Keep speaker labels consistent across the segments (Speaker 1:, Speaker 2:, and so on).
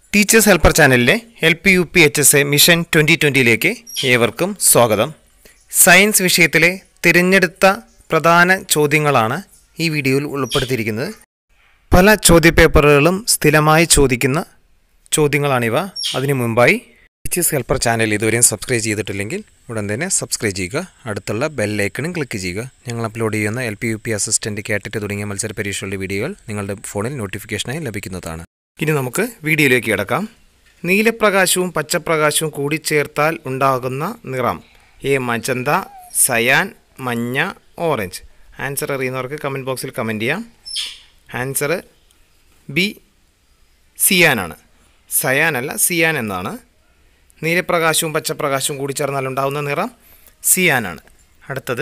Speaker 1: teachers helper ചാനലിലെ L P U P H S A mission twenty ട്വൻ്റിയിലേക്ക് ഏവർക്കും സ്വാഗതം സയൻസ് വിഷയത്തിലെ തിരഞ്ഞെടുത്ത പ്രധാന ചോദ്യങ്ങളാണ് ഈ വീഡിയോയിൽ ഉൾപ്പെടുത്തിയിരിക്കുന്നത് പല ചോദ്യപേപ്പറുകളും സ്ഥിരമായി ചോദിക്കുന്ന ചോദ്യങ്ങളാണിവ അതിനു മുമ്പായി ടീച്ചേഴ്സ് ഹെൽപ്പർ ചാനൽ ഇതുവരെയും സബ്സ്ക്രൈബ് ചെയ്തിട്ടില്ലെങ്കിൽ ഉടൻ തന്നെ സബ്സ്ക്രൈബ് ചെയ്യുക അടുത്തുള്ള ബെല്ലൈക്കണും ക്ലിക്ക് ചെയ്യുക ഞങ്ങൾ അപ്ലോഡ് ചെയ്യുന്ന L P U P assistant കാറ്ററ്റ് തുടങ്ങിയ മത്സര പരീക്ഷകളുടെ വീഡിയോകൾ നിങ്ങളുടെ ഫോണിൽ നോട്ടിഫിക്കേഷനായി ലഭിക്കുന്നതാണ് ഇനി നമുക്ക് വീഡിയോയിലേക്ക് കിടക്കാം നീലപ്രകാശവും പച്ചപ്രകാശവും കൂടിച്ചേർത്താൽ ഉണ്ടാകുന്ന നിറം എ മജന്ത സയാൻ മഞ്ഞ ഓറഞ്ച് ആൻസർ അറിയുന്നവർക്ക് കമൻറ്റ് ബോക്സിൽ കമൻറ്റ് ചെയ്യാം ആൻസർ ബി സിയാനാണ് സയാനല്ല സിയാൻ എന്നാണ് നീലപ്രകാശവും പച്ചപ്രകാശവും കൂടി ചേർന്നാൽ ഉണ്ടാകുന്ന നിറം സിയാനാണ് അടുത്തത്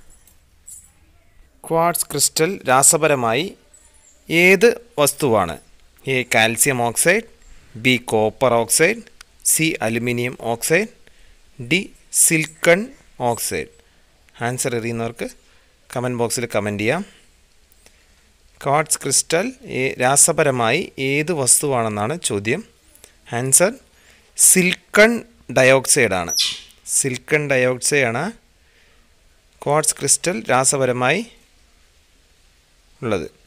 Speaker 1: ക്വാർട്സ് ക്രിസ്റ്റൽ രാസപരമായി ഏത് വസ്തുവാണ് A calcium oxide B copper oxide C aluminium oxide D silicon oxide answer അറിയുന്നവർക്ക് കമൻറ്റ് ബോക്സിൽ കമൻറ്റ് ചെയ്യാം ക്വാർട്സ് ക്രിസ്റ്റൽ ഏ- രാസപരമായി ഏത് വസ്തുവാണെന്നാണ് ചോദ്യം ആൻസർ സിൽക്കൺ ഡയോക്സൈഡാണ് സിൽക്കൺ ഡയോക്സൈഡാണ് ക്വാർട്സ് ക്രിസ്റ്റൽ രാസപരമായി ഉള്ളത്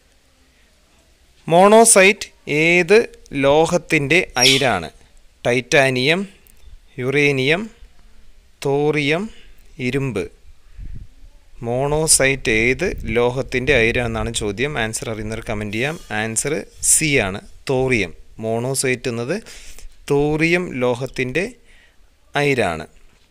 Speaker 1: മോണോസൈറ്റ് ഏത് ലോഹത്തിൻ്റെ അയിരാണ് ടൈറ്റാനിയം യുറേനിയം തോറിയം ഇരുമ്പ് മോണോസൈറ്റ് ഏത് ലോഹത്തിൻ്റെ അയിരാണെന്നാണ് ചോദ്യം ആൻസർ അറിയുന്നവർ കമൻറ്റ് ചെയ്യാം ആൻസർ സി ആണ് തോറിയം മോണോസൈറ്റ് എന്നത് തോറിയം ലോഹത്തിൻ്റെ അയിരാണ്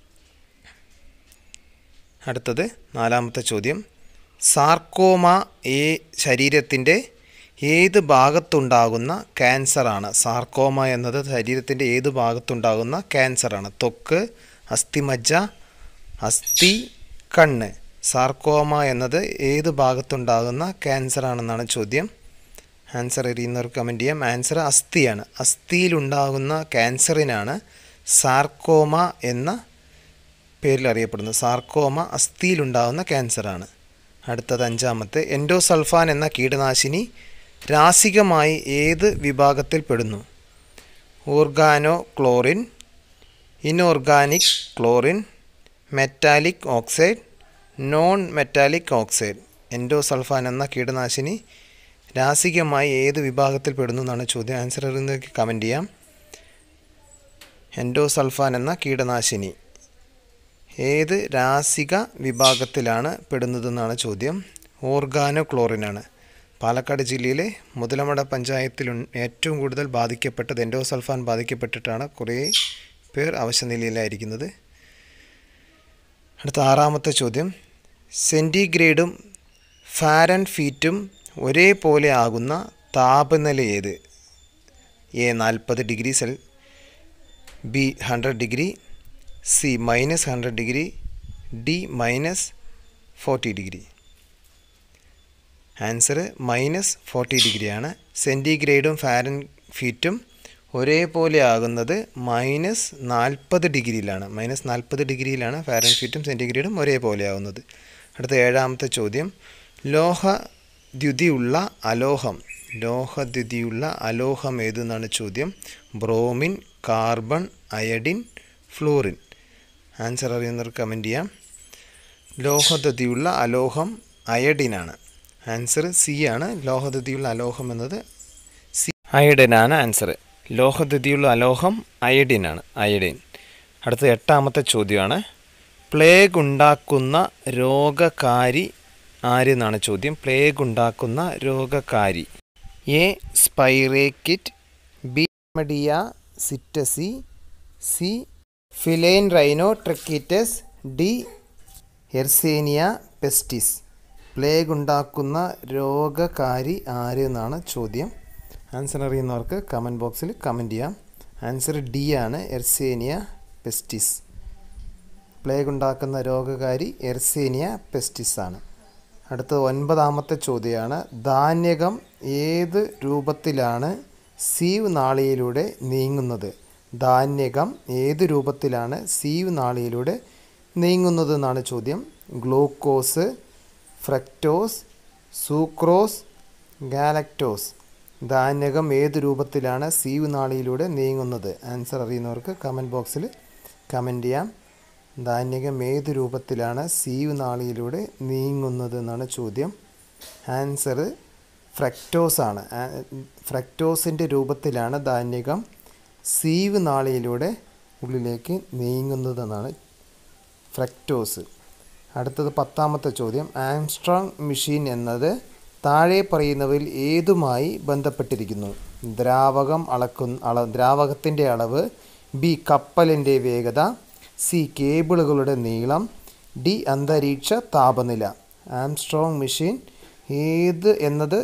Speaker 1: അടുത്തത് നാലാമത്തെ ചോദ്യം സാർക്കോമ ഏ ശരീരത്തിൻ്റെ ഏത് ഭാഗത്തുണ്ടാകുന്ന ക്യാൻസറാണ് സാർക്കോമ എന്നത് ശരീരത്തിൻ്റെ ഏത് ഭാഗത്തുണ്ടാകുന്ന ക്യാൻസറാണ് ത്വക്ക് അസ്ഥിമജ്ജ അസ്ഥി കണ്ണ് സാർക്കോമ എന്നത് ഏത് ഭാഗത്തുണ്ടാകുന്ന ക്യാൻസറാണെന്നാണ് ചോദ്യം ആൻസർ അറിയുന്നവർ കമൻറ്റ് ചെയ്യാം ആൻസർ അസ്ഥിയാണ് അസ്ഥിയിലുണ്ടാകുന്ന ക്യാൻസറിനാണ് സാർക്കോമ എന്ന പേരിൽ അറിയപ്പെടുന്നത് സാർക്കോമ അസ്ഥിയിലുണ്ടാകുന്ന ക്യാൻസറാണ് അടുത്തത് അഞ്ചാമത്തെ എൻഡോസൾഫാൻ എന്ന കീടനാശിനി രാസികമായി ഏത് വിഭാഗത്തിൽ പെടുന്നു organo chlorine inorganic chlorine metallic oxide non metallic oxide endosulfan എന്ന കീടനാശിനി രാസികമായി ഏത് വിഭാഗത്തിൽ പെടുന്നു എന്നാണ് ചോദ്യം ആൻസർ അറിയുന്നവർക്ക് കമൻറ്റ് ചെയ്യാം എൻഡോസൾഫാൻ എന്ന കീടനാശിനി ഏത് രാസിക വിഭാഗത്തിലാണ് പെടുന്നതെന്നാണ് ചോദ്യം ഓർഗാനോ ക്ലോറിനാണ് പാലക്കാട് ജില്ലയിലെ മുതലമട പഞ്ചായത്തിൽ ഉൺ- ഏറ്റവും കൂടുതൽ ബാധിക്കപ്പെട്ടത് എൻഡോസൾഫാൻ ബാധിക്കപ്പെട്ടിട്ടാണ് കുറേ പേർ അവശനിലയിലായിരിക്കുന്നത് അടുത്ത ആറാമത്തെ ചോദ്യം സെൻറ്റിഗ്രേഡും ഫാരൻ ഫീറ്റും ഒരേപോലെ ആകുന്ന താപനില ഏത് എ നാൽപ്പത് ഡിഗ്രി സെൽ B hundred degree C minus hundred degree D minus forty degree answer minus forty ഡിഗ്രിയാണ് സെൻറ്റിഗ്രേഡും ഫാരൻ ഫീറ്റും ഒരേപോലെ ആകുന്നത് മൈനസ് നാൽപ്പത് ഡിഗ്രിയിലാണ് മൈനസ് നാൽപ്പത് ഡിഗ്രിയിലാണ് ഫാരൻ ഫീറ്റും സെൻറ്റിഗ്രേഡും ഒരേപോലെ ആകുന്നത് അടുത്ത ഏഴാമത്തെ ചോദ്യം ലോഹദ്യുതിയുള്ള അലോഹം ലോഹദ്യുതിയുള്ള അലോഹം ഏതെന്നാണ് ചോദ്യം bromine carbon iodine fluorine answer അറിയുന്നവർക്ക് കമൻറ്റ് ചെയ്യാം ലോഹദ്യുതിയുള്ള അലോഹം അയഡിനാണ് ആൻസർ സി ആണ് ലോഹദ്യുതിയുള്ള അലോഹം എന്നത് സി അയഡിനാണ് ആൻസർ ലോഹദ്യുതിയുള്ള അലോഹം അയഡിനാണ് അയഡിൻ അടുത്ത എട്ടാമത്തെ ചോദ്യമാണ് പ്ലേഗ് ഉണ്ടാക്കുന്ന രോഗകാരി ആരെന്നാണ് ചോദ്യം പ്ലേഗ് ഉണ്ടാക്കുന്ന രോഗകാരി എ സ്പൈറേക്കിറ്റ് ബി മഡിയ psittaci C feline rhinotracheitis D Yersinia pestis plague ഉണ്ടാക്കുന്ന രോഗകാരി ആര് എന്നാണ് ചോദ്യം ആൻസർ അറിയുന്നവർക്ക് കമൻറ്റ് ബോക്സിൽ കമൻറ്റ് ചെയ്യാം ആൻസർ ഡി ആണ് എർസേനിയ പെസ്റ്റിസ് പ്ലേഗ് ഉണ്ടാക്കുന്ന രോഗകാരി എർസേനിയ പെസ്റ്റിസ് ആണ് അടുത്ത ഒൻപതാമത്തെ ചോദ്യമാണ് ധാന്യകം ഏത് രൂപത്തിലാണ് സീവ് നാളിയിലൂടെ നീങ്ങുന്നത് ധാന്യകം ഏത് രൂപത്തിലാണ് സീവ് നാളിയിലൂടെ നീങ്ങുന്നത് എന്നാണ് ചോദ്യം ഗ്ലൂക്കോസ് ഫ്രക്ടോസ് സൂക്രോസ് ഗാലക്ടോസ് ധാന്യകം ഏത് രൂപത്തിലാണ് സീവ് നാളിയിലൂടെ നീങ്ങുന്നത് ആൻസർ അറിയുന്നവർക്ക് കമൻറ്റ് ബോക്സിൽ കമൻറ്റ് ചെയ്യാം ധാന്യകം ഏത് രൂപത്തിലാണ് സീവ് നാളിയിലൂടെ നീങ്ങുന്നത് എന്നാണ് ചോദ്യം ആൻസർ ഫ്രക്ടോസ് ആണ് ഫ്രക്ടോസിൻ്റെ രൂപത്തിലാണ് ധാന്യകം സീവ് നാളിയിലൂടെ ഉള്ളിലേക്ക് നീങ്ങുന്നതെന്നാണ് ഫ്രക്ടോസ് അടുത്തത് പത്താമത്തെ ചോദ്യം ആംസ്ട്രോങ് മെഷീൻ എന്നത് താഴെ പറയുന്നവയിൽ ഏതുമായി ബന്ധപ്പെട്ടിരിക്കുന്നു ദ്രാവകം അളക്കുന്ന അള ദ്രാവകത്തിൻ്റെ അളവ് ബി കപ്പലിൻ്റെ വേഗത സി കേബിളുകളുടെ നീളം ഡി അന്തരീക്ഷ താപനില ആംസ്ട്രോങ് മെഷീൻ ഏത് എന്നത്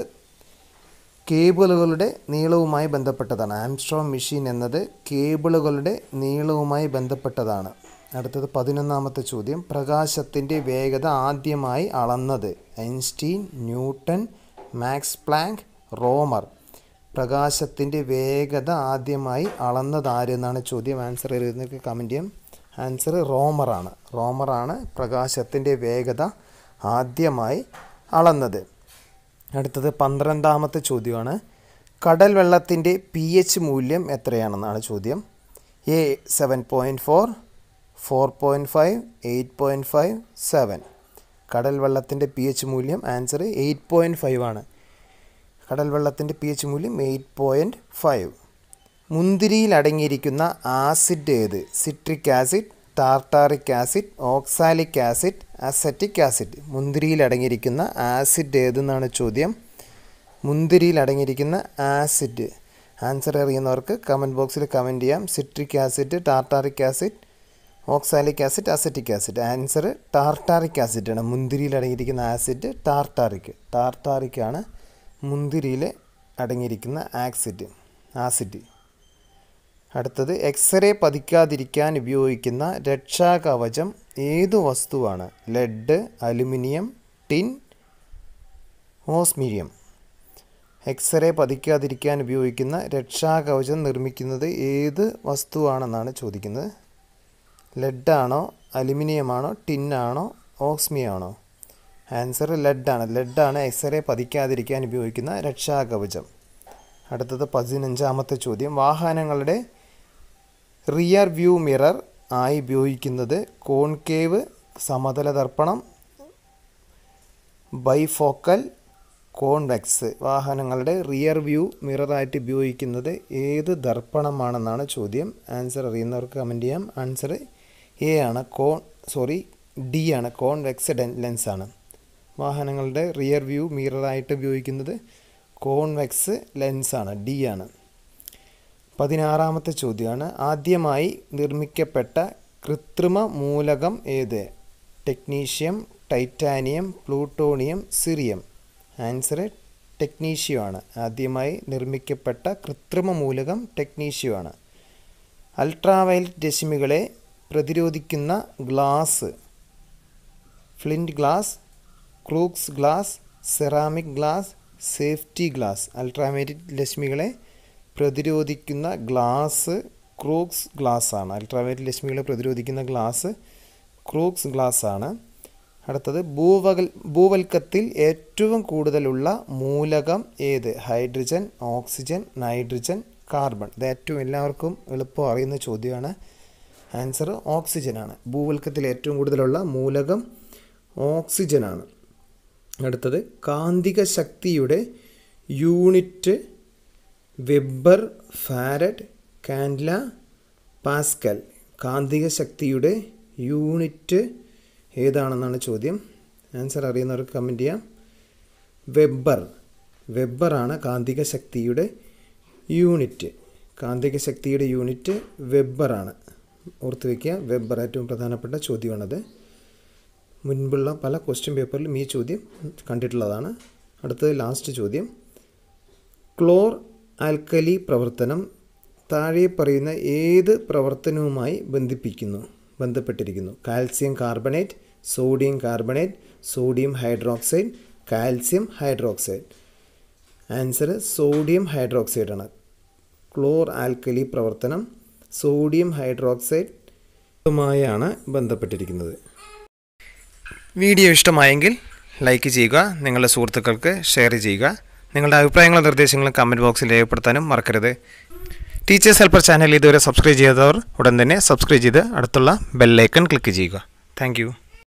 Speaker 1: കേബിളുകളുടെ നീളവുമായി ബന്ധപ്പെട്ടതാണ് ആംസ്ട്രോങ് മെഷീൻ എന്നത് കേബിളുകളുടെ നീളവുമായി ബന്ധപ്പെട്ടതാണ് അടുത്തത് പതിനൊന്നാമത്തെ ചോദ്യം പ്രകാശത്തിൻ്റെ വേഗത ആദ്യമായി അളന്നത് Einstein Newton Max Planck Roemer പ്രകാശത്തിൻ്റെ വേഗത ആദ്യമായി അളന്നത് ആര് എന്നാണ് ചോദ്യം ആൻസർ എഴുതുന്നവർക്ക് കമൻറ്റ് ചെയ്യാം ആൻസർ റോമറാണ് റോമറാണ് പ്രകാശത്തിൻ്റെ വേഗത ആദ്യമായി അളന്നത് അടുത്തത് പന്ത്രണ്ടാമത്തെ ചോദ്യമാണ് കടൽ വെള്ളത്തിൻ്റെ പി എച്ച് മൂല്യം എത്രയാണെന്നാണ് ചോദ്യം A seven point four four point five eight point five seven കടൽ വെള്ളത്തിൻ്റെ പി എച്ച് മൂല്യം ആൻസർ എയ്റ്റ് പോയിൻറ്റ് ഫൈവ് ആണ് കടൽ വെള്ളത്തിൻ്റെ പി എച്ച് മൂല്യം എയ്റ്റ് പോയിൻറ്റ് ഫൈവ് മുന്തിരിയിൽ അടങ്ങിയിരിക്കുന്ന ആസിഡ് ഏത് citric acid tartaric acid oxalic acid acetic acid മുന്തിരിയിൽ അടങ്ങിയിരിക്കുന്ന ആസിഡ് ഏതെന്നാണ് ചോദ്യം മുന്തിരിയിൽ അടങ്ങിയിരിക്കുന്ന ആസിഡ് ആൻസർ അറിയുന്നവർക്ക് കമൻറ്റ് ബോക്സിൽ കമൻറ്റ് ചെയ്യാം citric acid tartaric acid oxalic acid acetic acid answer tartaric ആസിഡാണ് മുന്തിരിയിൽ അടങ്ങിയിരിക്കുന്ന ആസിഡ് ടാർട്ടാറിക് ടാർട്ടാറിക് ആണ് മുന്തിരിയിൽ അടങ്ങിയിരിക്കുന്ന ആക്സിഡ് ആസിഡ് അടുത്തത് എക്സ്റേ പതിക്കാതിരിക്കാൻ ഉപയോഗിക്കുന്ന രക്ഷാകവചം ഏതു വസ്തുവാണ് lead aluminium tin osmiridium X ray പതിക്കാതിരിക്കാൻ ഉപയോഗിക്കുന്ന രക്ഷാകവചം നിർമ്മിക്കുന്നത് ഏത് വസ്തുവാണെന്നാണ് ചോദിക്കുന്നത് ലെഡാണോ അലുമിനിയമാണോ ടിന്നാണോ ഓക്സ്മിയാണോ ആൻസർ ലെഡാണ് ലെഡാണ് എക്സ്റേ പതിക്കാതിരിക്കാൻ ഉപയോഗിക്കുന്ന രക്ഷാകവചം അടുത്തത് പതിനഞ്ചാമത്തെ ചോദ്യം വാഹനങ്ങളുടെ റിയർ വ്യൂ മിറർ ആയി ഉപയോഗിക്കുന്നത് കോൺകേവ് സമതല ദർപ്പണം ബൈഫോക്കൽ കോൺവെക്സ് വാഹനങ്ങളുടെ റിയർ വ്യൂ മിററായിട്ട് ഉപയോഗിക്കുന്നത് ഏത് ദർപ്പണമാണെന്നാണ് ചോദ്യം ആൻസർ അറിയുന്നവർക്ക് കമൻറ്റ് ചെയ്യാം ആൻസർ എ ആണ് കോൺ സോറി ഡി ആണ് കോൺവെക്സ് ലെൻസ് ആണ് വാഹനങ്ങളുടെ റിയർ വ്യൂ മിററായിട്ട് ഉപയോഗിക്കുന്നത് കോൺവെക്സ് ലെൻസാണ് ഡി ആണ് പതിനാറാമത്തെ ചോദ്യമാണ് ആദ്യമായി നിർമ്മിക്കപ്പെട്ട കൃത്രിമ മൂലകം ഏത് technetium titanium plutonium cerium answer technetium ആണ് ആദ്യമായി നിർമ്മിക്കപ്പെട്ട കൃത്രിമ മൂലകം ടെക്നീഷ്യം ആണ് അൾട്രാവയലറ്റ് രശ്മികളെ പ്രതിരോധിക്കുന്ന glass flint glass Crookes glass ceramic glass safety glass ultraviolet രശ്മികളെ പ്രതിരോധിക്കുന്ന ഗ്ലാസ് ക്രൂക്സ് ഗ്ലാസ് ആണ് അൾട്രാവയലറ്റ് രശ്മികളെ പ്രതിരോധിക്കുന്ന ഗ്ലാസ് ക്രൂക്സ് ഗ്ലാസ് ആണ് അടുത്തത് ഭൂവകൽ ഭൂവൽക്കത്തിൽ ഏറ്റവും കൂടുതലുള്ള മൂലകം ഏത് ഹൈഡ്രജൻ ഓക്സിജൻ നൈട്രജൻ കാർബൺ ഇത് ഏറ്റവും എല്ലാവർക്കും എളുപ്പം അറിയുന്ന ചോദ്യമാണ് ആൻസർ ഓക്സിജൻ ആണ് ഭൂവൽക്കത്തിൽ ഏറ്റവും കൂടുതലുള്ള മൂലകം ഓക്സിജൻ ആണ് അടുത്തത് കാന്തിക ശക്തിയുടെ unit weber farad candela pascal കാന്തിക ശക്തിയുടെ യൂണിറ്റ് ഏതാണെന്നാണ് ചോദ്യം ആൻസർ അറിയുന്നവർക്ക് കമൻറ്റ് ചെയ്യാം വെബർ വെബറാണ് കാന്തിക ശക്തിയുടെ യൂണിറ്റ് കാന്തിക ശക്തിയുടെ യൂണിറ്റ് വെബറാണ് ഓർത്ത് വയ്ക്കുക വെബർ ഏറ്റവും പ്രധാനപ്പെട്ട ചോദ്യമാണത് മുൻപുള്ള പല ക്വസ്റ്റ്യൻ പേപ്പറിലും ഈ ചോദ്യം കണ്ടിട്ടുള്ളതാണ് അടുത്തത് ലാസ്റ്റ് ചോദ്യം ക്ലോർ ആൽക്കലി പ്രവർത്തനം താഴെ പറയുന്ന ഏത് പ്രവർത്തനവുമായി ബന്ധിപ്പിക്കുന്നു ബന്ധപ്പെട്ടിരിക്കുന്നു calcium carbonate sodium carbonate sodium hydroxide calcium hydroxide answer sodium hydroxide ആണ് ക്ലോർ ആൽക്കലി പ്രവർത്തനം സോഡിയം ഹൈഡ്രോക്സൈഡ് ുമായാണ് ബന്ധപ്പെട്ടിരിക്കുന്നത് വീഡിയോ ഇഷ്ടമായെങ്കിൽ ലൈക്ക് ചെയ്യുക നിങ്ങളുടെ സുഹൃത്തുക്കൾക്ക് ഷെയർ ചെയ്യുക നിങ്ങളുടെ അഭിപ്രായങ്ങളും നിർദ്ദേശങ്ങളും കമൻറ്റ് ബോക്സിൽ രേഖപ്പെടുത്താനും മറക്കരുത് ടീച്ചേഴ്സ് ഹെൽപ്പർ ചാനൽ ഇതുവരെ സബ്സ്ക്രൈബ് ചെയ്യാത്തവർ ഉടൻ തന്നെ സബ്സ്ക്രൈബ് ചെയ്ത് അടുത്തുള്ള ബെല്ലൈക്കൺ ക്ലിക്ക് ചെയ്യുക താങ്ക്